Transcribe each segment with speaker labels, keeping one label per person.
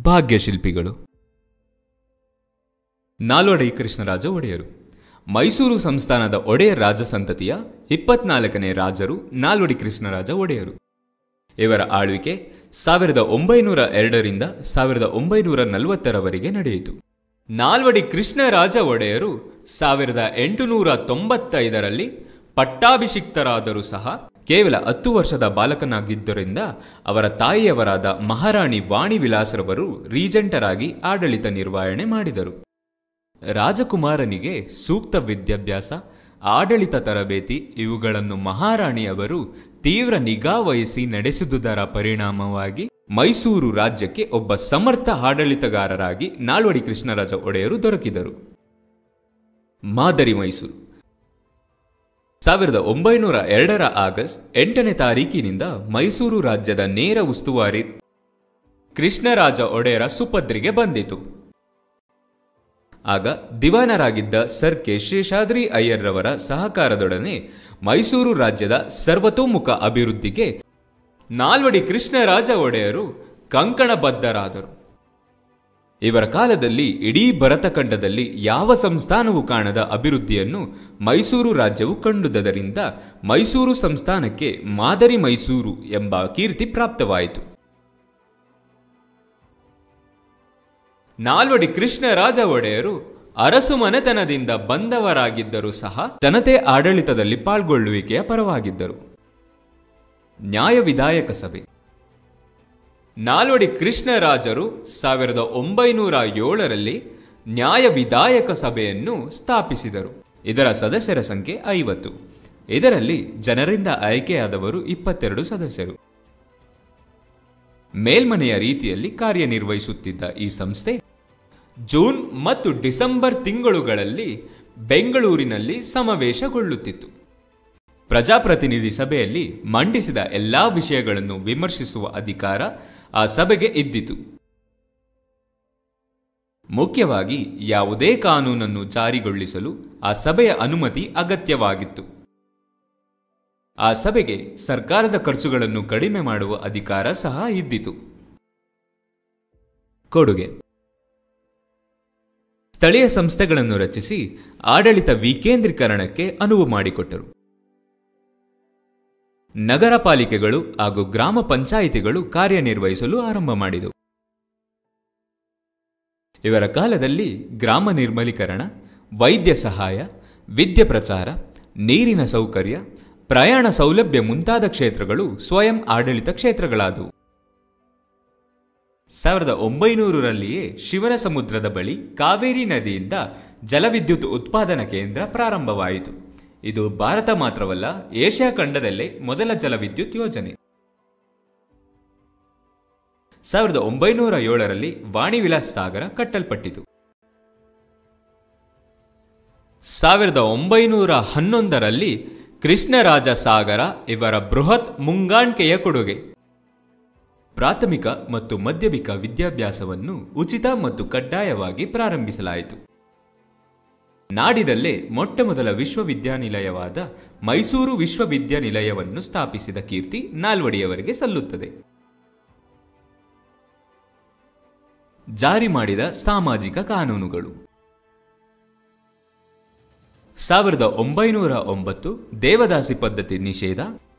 Speaker 1: ಭಾಗ್ಯಶಿಲ್ಪಿಗಳು ನಾಲ್ವಡಿ ಕೃಷ್ಣರಾಜ ಒಡೆಯರು ಮೈಸೂರು ಸಂಸ್ಥಾನದ ಒಡೆಯರ್ ರಾಜ ಸಂತತಿಯ ಇಪ್ಪತ್ನಾಲ್ಕನೇ ರಾಜರು ನಾಲ್ವಡಿ ಕೃಷ್ಣರಾಜ ಒಡೆಯರು ಇವರ ಆಳ್ವಿಕೆ ಸಾವಿರದ ಒಂಬೈನೂರ ಎರಡರಿಂದ ಸಾವಿರದ ಒಂಬೈನೂರ ನಲವತ್ತರವರೆಗೆ ನಡೆಯಿತು ನಾಲ್ವಡಿ ಕೃಷ್ಣರಾಜ ಒಡೆಯರು ಸಾವಿರದ ಎಂಟುನೂರ ತೊಂಬತ್ತೈದರಲ್ಲಿ ಪಟ್ಟಾಭಿಷಿಕ್ತರಾದರೂ ಸಹ ಕೇವಲ ಹತ್ತು ವರ್ಷದ ಬಾಲಕನಾಗಿದ್ದರಿಂದ ಅವರ ತಾಯಿಯವರಾದ ಮಹಾರಾಣಿ ವಾಣಿ ವಿಲಾಸರವರು ರೀಜೆಂಟರಾಗಿ ಆಡಳಿತ ನಿರ್ವಹಣೆ ಮಾಡಿದರು ರಾಜಕುಮಾರನಿಗೆ ಸೂಕ್ತ ವಿದ್ಯಾಭ್ಯಾಸ ಆಡಳಿತ ತರಬೇತಿ ಇವುಗಳನ್ನು ಮಹಾರಾಣಿಯವರು ತೀವ್ರ ನಿಗಾ ವಹಿಸಿ ನಡೆಸುವುದರ ಪರಿಣಾಮವಾಗಿ ಮೈಸೂರು ರಾಜ್ಯಕ್ಕೆ ಒಬ್ಬ ಸಮರ್ಥ ಆಡಳಿತಗಾರರಾಗಿ ನಾಲ್ವಡಿ ಕೃಷ್ಣರಾಜ ಒಡೆಯರು ದೊರಕಿದರು ಮಾದರಿ ಮೈಸೂರು ಸಾವಿರದ ಒಂಬೈನೂರ ಎರಡರ ಆಗಸ್ಟ್ ಎಂಟನೇ ತಾರೀಕಿನಿಂದ ಮೈಸೂರು ರಾಜ್ಯದ ನೇರ ಉಸ್ತುವಾರಿ ಕೃಷ್ಣರಾಜ ಒಡೆಯರ ಸುಪದ್ರಿಗೆ ಬಂದಿತು ಆಗ ದಿವಾನರಾಗಿದ್ದ ಸರ್ ಕೆ ಶೇಷಾದ್ರಿ ಅಯ್ಯರ್ರವರ ಸಹಕಾರದೊಡನೆ ಮೈಸೂರು ರಾಜ್ಯದ ಸರ್ವತೋಮುಖ ಅಭಿವೃದ್ಧಿಗೆ ನಾಲ್ವಡಿ ಕೃಷ್ಣರಾಜ ಒಡೆಯರು ಕಂಕಣಬದ್ಧರಾದರು ಇವರ ಕಾಲದಲ್ಲಿ ಇಡೀ ಭರತಖಂಡದಲ್ಲಿ ಯಾವ ಸಂಸ್ಥಾನವೂ ಕಾಣದ ಅಭಿವೃದ್ಧಿಯನ್ನು ಮೈಸೂರು ರಾಜ್ಯವು ಕಂಡುದರಿಂದ ಮೈಸೂರು ಸಂಸ್ಥಾನಕ್ಕೆ ಮಾದರಿ ಮೈಸೂರು ಎಂಬ ಕೀರ್ತಿ ಪ್ರಾಪ್ತವಾಯಿತು ನಾಲ್ವಡಿ ಕೃಷ್ಣರಾಜ ಒಡೆಯರು ಅರಸು ಮನೆತನದಿಂದ ಬಂದವರಾಗಿದ್ದರೂ ಸಹ ಜನತೆ ಆಡಳಿತದಲ್ಲಿ ಪಾಲ್ಗೊಳ್ಳುವಿಕೆಯ ಪರವಾಗಿದ್ದರು ನ್ಯಾಯ ವಿಧಾಯಕ ಸಭೆ ನಾಲ್ವಡಿ ಕೃಷ್ಣರಾಜರು ಸಾವಿರದ ಒಂಬೈನೂರ ಏಳರಲ್ಲಿ ನ್ಯಾಯ ವಿಧಾಯಕ ಸಭೆಯನ್ನು ಸ್ಥಾಪಿಸಿದರು ಇದರ ಸದಸ್ಯರ ಸಂಖ್ಯೆ ಐವತ್ತು ಇದರಲ್ಲಿ ಜನರಿಂದ ಆಯ್ಕೆಯಾದವರು ಇಪ್ಪತ್ತೆರಡು ಸದಸ್ಯರು ಮೇಲ್ಮನೆಯ ರೀತಿಯಲ್ಲಿ ಕಾರ್ಯನಿರ್ವಹಿಸುತ್ತಿದ್ದ ಈ ಸಂಸ್ಥೆ ಜೂನ್ ಮತ್ತು ಡಿಸೆಂಬರ್ ತಿಂಗಳುಗಳಲ್ಲಿ ಬೆಂಗಳೂರಿನಲ್ಲಿ ಸಮಾವೇಶಗೊಳ್ಳುತ್ತಿತ್ತು ಪ್ರಜಾಪ್ರತಿನಿಧಿ ಸಭೆಯಲ್ಲಿ ಮಂಡಿಸಿದ ಎಲ್ಲಾ ವಿಷಯಗಳನ್ನು ವಿಮರ್ಶಿಸುವ ಅಧಿಕಾರ ಆ ಸಭೆಗೆ ಇದ್ದಿತು ಮುಖ್ಯವಾಗಿ ಯಾವುದೇ ಕಾನೂನನ್ನು ಜಾರಿಗೊಳಿಸಲು ಆ ಸಭೆಯ ಅನುಮತಿ ಅಗತ್ಯವಾಗಿತ್ತು ಆ ಸಭೆಗೆ ಸರ್ಕಾರದ ಖರ್ಚುಗಳನ್ನು ಕಡಿಮೆ ಮಾಡುವ ಅಧಿಕಾರ ಸಹ ಇದ್ದಿತು ಕೊಡುಗೆ ಸ್ಥಳೀಯ ಸಂಸ್ಥೆಗಳನ್ನು ರಚಿಸಿ ಆಡಳಿತ ವಿಕೇಂದ್ರೀಕರಣಕ್ಕೆ ಅನುವು ಮಾಡಿಕೊಟ್ಟರು ನಗರ ಪಾಲಿಕೆಗಳು ಹಾಗೂ ಗ್ರಾಮ ಪಂಚಾಯಿತಿಗಳು ಕಾರ್ಯನಿರ್ವಹಿಸಲು ಆರಂಭ ಮಾಡಿದವು ಇವರ ಕಾಲದಲ್ಲಿ ಗ್ರಾಮ ನಿರ್ಮಲೀಕರಣ ವೈದ್ಯ ಸಹಾಯ ವಿದ್ಯೆ ಪ್ರಚಾರ ನೀರಿನ ಸೌಕರ್ಯ ಪ್ರಯಾಣ ಸೌಲಭ್ಯ ಮುಂತಾದ ಕ್ಷೇತ್ರಗಳು ಸ್ವಯಂ ಆಡಳಿತ ಕ್ಷೇತ್ರಗಳಾದವು ಸಾವಿರದ ಒಂಬೈನೂರರಲ್ಲಿಯೇ ಶಿವನ ಸಮುದ್ರದ ಬಳಿ ಕಾವೇರಿ ನದಿಯಿಂದ ಜಲವಿದ್ಯುತ್ ಉತ್ಪಾದನಾ ಕೇಂದ್ರ ಪ್ರಾರಂಭವಾಯಿತು ಇದು ಭಾರತ ಮಾತ್ರವಲ್ಲ ಏಷ್ಯಾ ಖಂಡದಲ್ಲೇ ಮೊದಲ ಜಲವಿದ್ಯುತ್ ಯೋಜನೆ ಸಾವಿರದ ಒಂಬೈನೂರ ಏಳರಲ್ಲಿ ವಾಣಿ ವಿಲಾಸ್ ಸಾಗರ ಕಟ್ಟಲ್ಪಟ್ಟಿತು ಸಾವಿರದ ಒಂಬೈನೂರ ಹನ್ನೊಂದರಲ್ಲಿ ಕೃಷ್ಣರಾಜ ಸಾಗರ ಇವರ ಬೃಹತ್ ಮುಂಗಾಣ್ಕೆಯ ಕೊಡುಗೆ ಪ್ರಾಥಮಿಕ ಮತ್ತು ಮಾಧ್ಯಮಿಕ ವಿದ್ಯಾಭ್ಯಾಸವನ್ನು ಉಚಿತ ಮತ್ತು ಕಡ್ಡಾಯವಾಗಿ ಪ್ರಾರಂಭಿಸಲಾಯಿತು ನಾಡಿನಲ್ಲೇ ಮೊಟ್ಟಮೊದಲ ವಿಶ್ವವಿದ್ಯಾನಿಲಯವಾದ ಮೈಸೂರು ವಿಶ್ವವಿದ್ಯಾನಿಲಯವನ್ನು ಸ್ಥಾಪಿಸಿದ ಕೀರ್ತಿ ನಾಲ್ವಡಿಯವರಿಗೆ ಸಲ್ಲುತ್ತದೆ ಜಾರಿ ಮಾಡಿದ ಸಾಮಾಜಿಕ ಕಾನೂನುಗಳು ಸಾವಿರದ ಒಂಬೈನೂರ ಒಂಬತ್ತು ದೇವದಾಸಿ ಪದ್ಧತಿ ನಿಷೇಧ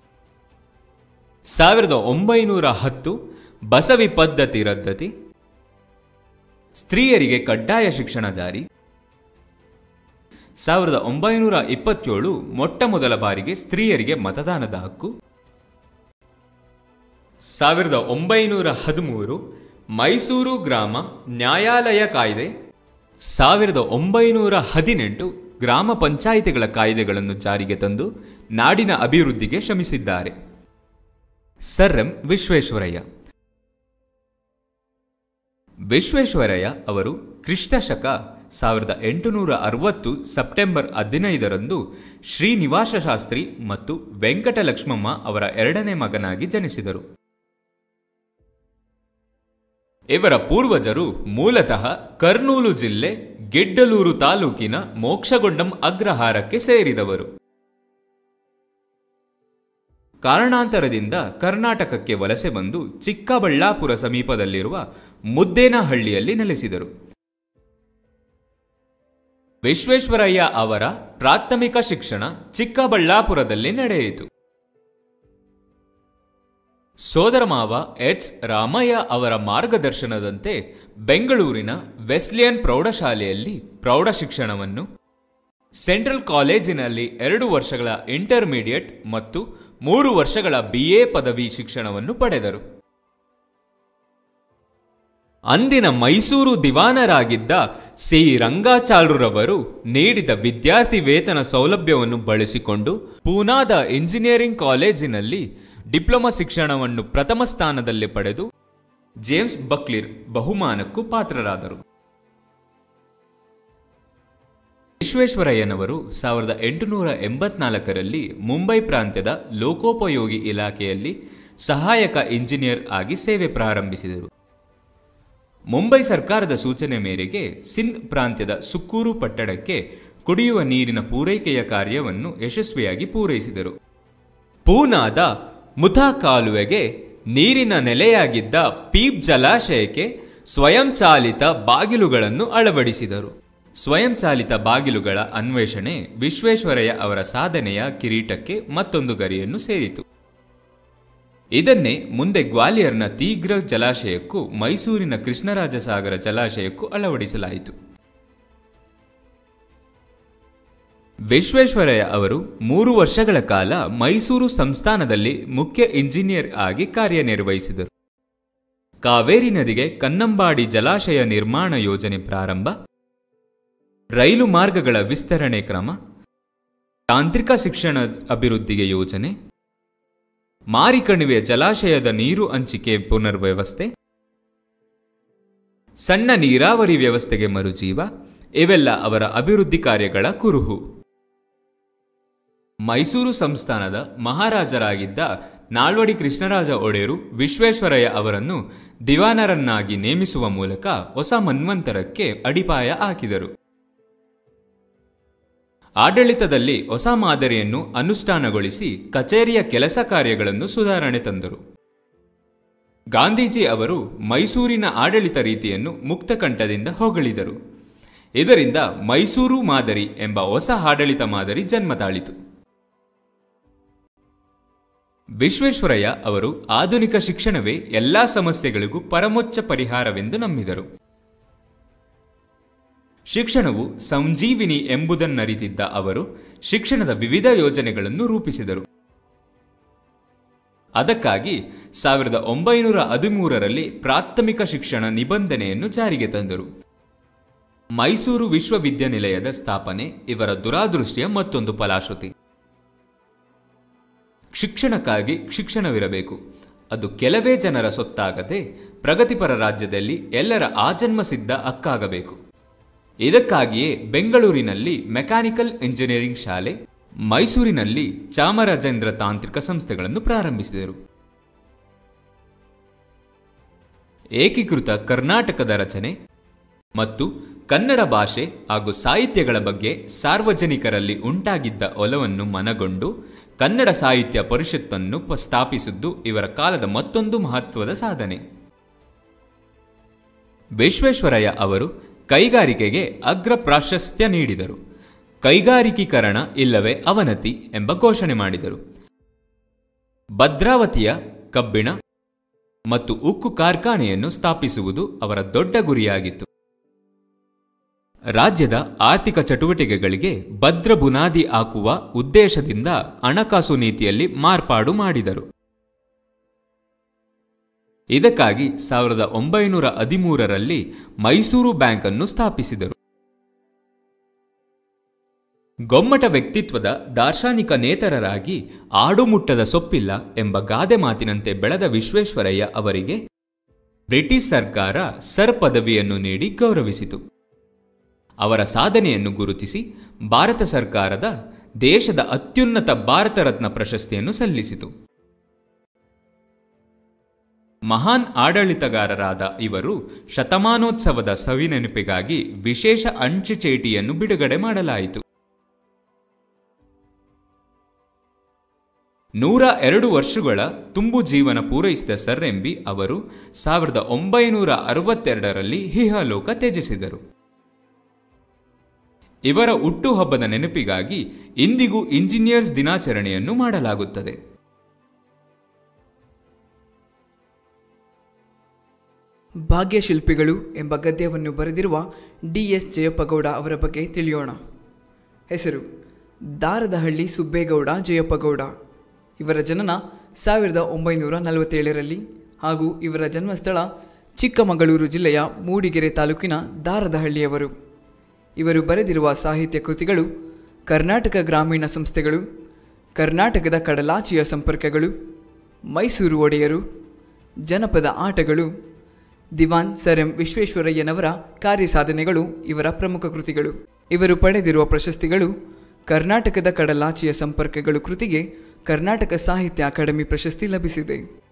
Speaker 1: ಸಾವಿರದ ಒಂಬೈನೂರ ಹತ್ತು ಬಸವಿ ಪದ್ಧತಿ ರದ್ದತಿ ಸ್ತ್ರೀಯರಿಗೆ ಕಡ್ಡಾಯ ಶಿಕ್ಷಣ ಜಾರಿ ಸಾವಿರದ ಒಂಬೈನೂರ ಇಪ್ಪತ್ತೇಳು ಮೊಟ್ಟ ಮೊದಲ ಬಾರಿಗೆ ಸ್ತ್ರೀಯರಿಗೆ ಮತದಾನದ ಹಕ್ಕು ಸಾವಿರದ ಒಂಬೈನೂರ ಹದಿಮೂರು ಮೈಸೂರು ಗ್ರಾಮ ನ್ಯಾಯಾಲಯ ಕಾಯ್ದೆ ಸಾವಿರದ ಒಂಬೈನೂರ ಹದಿನೆಂಟು ಗ್ರಾಮ ಪಂಚಾಯಿತಿಗಳ ಕಾಯ್ದೆಗಳನ್ನು ಜಾರಿಗೆ ತಂದು ನಾಡಿನ ಅಭಿವೃದ್ಧಿಗೆ ಶ್ರಮಿಸಿದ್ದಾರೆ ಸರ್ ಎಂ ವಿಶ್ವೇಶ್ವರಯ್ಯ ವಿಶ್ವೇಶ್ವರಯ್ಯ ಅವರು ಕ್ರಿಸ್ತ ಶಕ ಸಾವಿರದ ಎಂಟುನೂರ ಅರವತ್ತು ಸೆಪ್ಟೆಂಬರ್ ಹದಿನೈದರಂದು ಶ್ರೀನಿವಾಸ ಶಾಸ್ತ್ರಿ ಮತ್ತು ವೆಂಕಟಲಕ್ಷ್ಮಮ್ಮ ಅವರ ಎರಡನೇ ಮಗನಾಗಿ ಜನಿಸಿದರು ಇವರ ಪೂರ್ವಜರು ಮೂಲತಃ ಕರ್ನೂಲು ಜಿಲ್ಲೆ ಗಿಡ್ಡಲೂರು ತಾಲೂಕಿನ ಮೋಕ್ಷಗೊಂಡಂ ಅಗ್ರಹಾರಕ್ಕೆ ಸೇರಿದವರು ಕಾರಣಾಂತರದಿಂದ ಕರ್ನಾಟಕಕ್ಕೆ ವಲಸೆ ಬಂದು ಚಿಕ್ಕಬಳ್ಳಾಪುರ ಸಮೀಪದಲ್ಲಿರುವ ಮುದ್ದೇನಹಳ್ಳಿಯಲ್ಲಿ ನೆಲೆಸಿದರು ವಿಶ್ವೇಶ್ವರಯ್ಯ ಅವರ ಪ್ರಾಥಮಿಕ ಶಿಕ್ಷಣ ಚಿಕ್ಕಬಳ್ಳಾಪುರದಲ್ಲಿ ನಡೆಯಿತು ಸೋದರ ಮಾವ ಎಚ್ ರಾಮಯ್ಯ ಅವರ ಮಾರ್ಗದರ್ಶನದಂತೆ ಬೆಂಗಳೂರಿನ ವೆಸ್ಲಿಯನ್ ಪ್ರೌಢಶಾಲೆಯಲ್ಲಿ ಪ್ರೌಢ ಶಿಕ್ಷಣವನ್ನು ಸೆಂಟ್ರಲ್ ಕಾಲೇಜಿನಲ್ಲಿ ಎರಡು ವರ್ಷಗಳ ಇಂಟರ್ಮೀಡಿಯೇಟ್ ಮತ್ತು ಮೂರು ವರ್ಷಗಳ ಬಿಎ ಪದವಿ ಶಿಕ್ಷಣವನ್ನು ಪಡೆದರು ಅಂದಿನ ಮೈಸೂರು ದಿವಾನರಾಗಿದ್ದ ಸಿ ರಂಗಾಚಾರ್ಯರವರು ನೀಡಿದ ವಿದ್ಯಾರ್ಥಿ ವೇತನ ಸೌಲಭ್ಯವನ್ನು ಬಳಸಿಕೊಂಡು ಪೂನಾದ ಇಂಜಿನಿಯರಿಂಗ್ ಕಾಲೇಜಿನಲ್ಲಿ ಡಿಪ್ಲೊಮಾ ಶಿಕ್ಷಣವನ್ನು ಪ್ರಥಮ ಸ್ಥಾನದಲ್ಲಿ ಪಡೆದು ಜೇಮ್ಸ್ ಬಕ್ಲಿರ್ ಬಹುಮಾನಕ್ಕೂ ಪಾತ್ರರಾದರು ವಿಶ್ವೇಶ್ವರಯ್ಯನವರು ಸಾವಿರದ ಎಂಟುನೂರ ಎಂಬತ್ನಾಲ್ಕರಲ್ಲಿ ಮುಂಬೈ ಪ್ರಾಂತ್ಯದ ಲೋಕೋಪಯೋಗಿ ಇಲಾಖೆಯಲ್ಲಿ ಸಹಾಯಕ ಇಂಜಿನಿಯರ್ ಆಗಿ ಸೇವೆ ಪ್ರಾರಂಭಿಸಿದರು ಮುಂಬೈ ಸರ್ಕಾರದ ಸೂಚನೆ ಮೇರೆಗೆ ಸಿಂಧ್ ಪ್ರಾಂತ್ಯದ ಸುಕ್ಕೂರು ಪಟ್ಟಣಕ್ಕೆ ಕುಡಿಯುವ ನೀರಿನ ಪೂರೈಕೆಯ ಕಾರ್ಯವನ್ನು ಯಶಸ್ವಿಯಾಗಿ ಪೂರೈಸಿದರು ಪೂನಾದ ಮುಥಾ ಕಾಲುವೆಗೆ ನೀರಿನ ನೆಲೆಯಾಗಿದ್ದ ಪೀಪ್ ಜಲಾಶಯಕ್ಕೆ ಸ್ವಯಂಚಾಲಿತ ಬಾಗಿಲುಗಳನ್ನು ಅಳವಡಿಸಿದರು ಸ್ವಯಂಚಾಲಿತ ಬಾಗಿಲುಗಳ ಅನ್ವೇಷಣೆ ವಿಶ್ವೇಶ್ವರಯ್ಯ ಅವರ ಸಾಧನೆಯ ಕಿರೀಟಕ್ಕೆ ಮತ್ತೊಂದು ಗರಿಯನ್ನು ಸೇರಿತು ಇದನ್ನೇ ಮುಂದೆ ಗ್ವಾಲಿಯರ್ನ ತೀಗ್ರ ಜಲಾಶಯಕ್ಕೂ ಮೈಸೂರಿನ ಕೃಷ್ಣರಾಜಸಾಗರ ಜಲಾಶಯಕ್ಕೂ ಅಳವಡಿಸಲಾಯಿತು ವಿಶ್ವೇಶ್ವರಯ್ಯ ಅವರು ಮೂರು ವರ್ಷಗಳ ಕಾಲ ಮೈಸೂರು ಸಂಸ್ಥಾನದಲ್ಲಿ ಮುಖ್ಯ ಇಂಜಿನಿಯರ್ ಆಗಿ ಕಾರ್ಯನಿರ್ವಹಿಸಿದರು ಕಾವೇರಿ ನದಿಗೆ ಕನ್ನಂಬಾಡಿ ಜಲಾಶಯ ನಿರ್ಮಾಣ ಯೋಜನೆ ಪ್ರಾರಂಭ ರೈಲು ಮಾರ್ಗಗಳ ವಿಸ್ತರಣೆ ಕ್ರಮ ತಾಂತ್ರಿಕ ಶಿಕ್ಷಣ ಅಭಿವೃದ್ಧಿಗೆ ಯೋಜನೆ ಮಾರಿಕಣಿವೆ ಜಲಾಶಯದ ನೀರು ಹಂಚಿಕೆ ಪುನರ್ವ್ಯವಸ್ಥೆ ಸಣ್ಣ ನೀರಾವರಿ ವ್ಯವಸ್ಥೆಗೆ ಮರುಜೀವ ಇವೆಲ್ಲ ಅವರ ಅಭಿವೃದ್ಧಿ ಕಾರ್ಯಗಳ ಕುರುಹು ಮೈಸೂರು ಸಂಸ್ಥಾನದ ಮಹಾರಾಜರಾಗಿದ್ದ ನಾಲ್ವಡಿ ಕೃಷ್ಣರಾಜ ಒಡೆಯರು ವಿಶ್ವೇಶ್ವರಯ್ಯ ಅವರನ್ನು ದಿವಾನರನ್ನಾಗಿ ನೇಮಿಸುವ ಮೂಲಕ ಹೊಸ ಮನ್ವಂತರಕ್ಕೆ ಅಡಿಪಾಯ ಹಾಕಿದರು ಆಡಳಿತದಲ್ಲಿ ಹೊಸ ಮಾದರಿಯನ್ನು ಅನುಷ್ಠಾನಗೊಳಿಸಿ ಕಚೇರಿಯ ಕೆಲಸ ಕಾರ್ಯಗಳನ್ನು ಸುಧಾರಣೆ ತಂದರು ಗಾಂಧೀಜಿ ಅವರು ಮೈಸೂರಿನ ಆಡಳಿತ ರೀತಿಯನ್ನು ಮುಕ್ತಕಂಠದಿಂದ ಹೊಗಳಿದರು ಇದರಿಂದ ಮೈಸೂರು ಮಾದರಿ ಎಂಬ ಹೊಸ ಆಡಳಿತ ಮಾದರಿ ಜನ್ಮ ತಾಳಿತು ವಿಶ್ವೇಶ್ವರಯ್ಯ ಅವರು ಆಧುನಿಕ ಶಿಕ್ಷಣವೇ ಎಲ್ಲಾ ಸಮಸ್ಯೆಗಳಿಗೂ ಪರಮೋಚ್ಚ ಪರಿಹಾರವೆಂದು ನಂಬಿದರು ಶಿಕ್ಷಣವು ಸಂಜೀವಿನಿ ಎಂಬುದನ್ನರಿತಿದ್ದ ಅವರು ಶಿಕ್ಷಣದ ವಿವಿಧ ಯೋಜನೆಗಳನ್ನು ರೂಪಿಸಿದರು ಅದಕ್ಕಾಗಿ ಸಾವಿರದ ಒಂಬೈನೂರ ಹದಿಮೂರರಲ್ಲಿ ಪ್ರಾಥಮಿಕ ಶಿಕ್ಷಣ ನಿಬಂಧನೆಯನ್ನು ಜಾರಿಗೆ ತಂದರು ಮೈಸೂರು ವಿಶ್ವವಿದ್ಯಾನಿಲಯದ ಸ್ಥಾಪನೆ ಇವರ ದುರಾದೃಷ್ಟಿಯ ಮತ್ತೊಂದು ಫಲಾಶ್ರುತಿ ಶಿಕ್ಷಣಕ್ಕಾಗಿ ಶಿಕ್ಷಣವಿರಬೇಕು ಅದು ಕೆಲವೇ ಜನರ ಸೊತ್ತಾಗದೆ ಪ್ರಗತಿಪರ ರಾಜ್ಯದಲ್ಲಿ ಎಲ್ಲರ ಆಜನ್ಮ ಸಿದ್ಧ ಹಕ್ಕಾಗಬೇಕು ಇದಕ್ಕಾಗಿಯೇ ಬೆಂಗಳೂರಿನಲ್ಲಿ ಮೆಕ್ಯಾನಿಕಲ್ ಇಂಜಿನಿಯರಿಂಗ್ ಶಾಲೆ ಮೈಸೂರಿನಲ್ಲಿ ಚಾಮರಾಜೇಂದ್ರ ತಾಂತ್ರಿಕ ಸಂಸ್ಥೆಗಳನ್ನು ಪ್ರಾರಂಭಿಸಿದರು ಏಕೀಕೃತ ಕರ್ನಾಟಕದ ರಚನೆ ಮತ್ತು ಕನ್ನಡ ಭಾಷೆ ಹಾಗೂ ಸಾಹಿತ್ಯಗಳ ಬಗ್ಗೆ ಸಾರ್ವಜನಿಕರಲ್ಲಿ ಉಂಟಾಗಿದ್ದ ಒಲವನ್ನು ಮನಗೊಂಡು ಕನ್ನಡ ಸಾಹಿತ್ಯ ಪರಿಷತ್ತನ್ನು ಪ- ಸ್ಥಾಪಿಸಿದ್ದು ಇವರ ಕಾಲದ ಮತ್ತೊಂದು ಮಹತ್ವದ ಸಾಧನೆ ವಿಶ್ವೇಶ್ವರಯ್ಯ ಅವರು ಕೈಗಾರಿಕೆಗೆ ಅಗ್ರ ಪ್ರಾಶಸ್ತ್ಯ ನೀಡಿದರು ಕೈಗಾರಿಕೀಕರಣ ಇಲ್ಲವೇ ಅವನತಿ ಎಂಬ ಘೋಷಣೆ ಮಾಡಿದರು ಭದ್ರಾವತಿಯ ಕಬ್ಬಿಣ ಮತ್ತು ಉಕ್ಕು ಕಾರ್ಖಾನೆಯನ್ನು ಸ್ಥಾಪಿಸುವುದು ಅವರ ದೊಡ್ಡ ಗುರಿಯಾಗಿತ್ತು ರಾಜ್ಯದ ಆರ್ಥಿಕ ಚಟುವಟಿಕೆಗಳಿಗೆ ಭದ್ರ ಬುನಾದಿ ಹಾಕುವ ಉದ್ದೇಶದಿಂದ ಹಣಕಾಸು ನೀತಿಯಲ್ಲಿ ಮಾರ್ಪಾಡು ಮಾಡಿದರು ಇದಕ್ಕಾಗಿ ಸಾವಿರದ ಒಂಬೈನೂರ ಹದಿಮೂರರಲ್ಲಿ ಮೈಸೂರು ಬ್ಯಾಂಕ್ ಅನ್ನು ಸ್ಥಾಪಿಸಿದರು ಗೊಮ್ಮಟ ವ್ಯಕ್ತಿತ್ವದ ದಾರ್ಶನಿಕ ನೇತರರಾಗಿ ಆಡುಮುಟ್ಟದ ಸೊಪ್ಪಿಲ್ಲ ಎಂಬ ಗಾದೆ ಮಾತಿನಂತೆ ಬೆಳೆದ ವಿಶ್ವೇಶ್ವರಯ್ಯ ಅವರಿಗೆ ಬ್ರಿಟಿಷ್ ಸರ್ಕಾರ ಸರ್ ಪದವಿಯನ್ನು ನೀಡಿ ಗೌರವಿಸಿತು ಅವರ ಸಾಧನೆಯನ್ನು ಗುರುತಿಸಿ ಭಾರತ ಸರ್ಕಾರದ ದೇಶದ ಅತ್ಯುನ್ನತ ಭಾರತ ರತ್ನ ಪ್ರಶಸ್ತಿಯನ್ನು ಸಲ್ಲಿಸಿತು ಮಹಾನ್ ಆಡಳಿತಗಾರರಾದ ಇವರು ಶತಮಾನೋತ್ಸವದ ಸವಿನೆನಪಿಗಾಗಿ ವಿಶೇಷ ಅಂಚೆ ಚೀಟಿಯನ್ನು ಬಿಡುಗಡೆ ಮಾಡಲಾಯಿತು ನೂರ ಎರಡು ವರ್ಷಗಳ ತುಂಬು ಜೀವನ ಪೂರೈಸಿದ ಸರ್ ಎಂಬಿ ಅವರು ಸಾವಿರದ ಒಂಬೈನೂರ ಅರವತ್ತೆರಡರಲ್ಲಿ ಇಹಲೋಕ ತ್ಯಜಿಸಿದರು ಇವರ ಹುಟ್ಟುಹಬ್ಬದ ನೆನಪಿಗಾಗಿ ಇಂದಿಗೂ ಇಂಜಿನಿಯರ್ಸ್ ದಿನಾಚರಣೆಯನ್ನು ಮಾಡಲಾಗುತ್ತದೆ
Speaker 2: ಭಾಗ್ಯಶಿಲ್ಪಿಗಳು ಎಂಬ ಗದ್ಯವನ್ನು ಬರೆದಿರುವ ಡಿ ಎಸ್ ಜಯಪ್ಪಗೌಡ ಅವರ ಬಗ್ಗೆ ತಿಳಿಯೋಣ ಹೆಸರು ದಾರದಹಳ್ಳಿ ಸುಬ್ಬೇಗೌಡ ಜಯಪ್ಪಗೌಡ ಇವರ ಜನನ ಸಾವಿರದ ಒಂಬೈನೂರ ನಲವತ್ತೇಳರಲ್ಲಿ ಹಾಗೂ ಇವರ ಜನ್ಮಸ್ಥಳ ಚಿಕ್ಕಮಗಳೂರು ಜಿಲ್ಲೆಯ ಮೂಡಿಗೆರೆ ತಾಲೂಕಿನ ದಾರದಹಳ್ಳಿಯವರು ಇವರು ಬರೆದಿರುವ ಸಾಹಿತ್ಯ ಕೃತಿಗಳು ಕರ್ನಾಟಕ ಗ್ರಾಮೀಣ ಸಂಸ್ಥೆಗಳು ಕರ್ನಾಟಕದ ಕಡಲಾಚಿಯ ಸಂಪರ್ಕಗಳು ಮೈಸೂರು ಒಡೆಯರು ಜನಪದ ಆಟಗಳು ದಿವಾನ್ ಸರ್ ಎಂ ವಿಶ್ವೇಶ್ವರಯ್ಯನವರ ಕಾರ್ಯಸಾಧನೆಗಳು ಇವರ ಪ್ರಮುಖ ಕೃತಿಗಳು ಇವರು ಪಡೆದಿರುವ ಪ್ರಶಸ್ತಿಗಳು ಕರ್ನಾಟಕದ ಕಡಲಾಚಿಯ ಸಂಪರ್ಕಗಳು ಕೃತಿಗೆ ಕರ್ನಾಟಕ ಸಾಹಿತ್ಯ ಅಕಾಡೆಮಿ ಪ್ರಶಸ್ತಿ ಲಭಿಸಿದೆ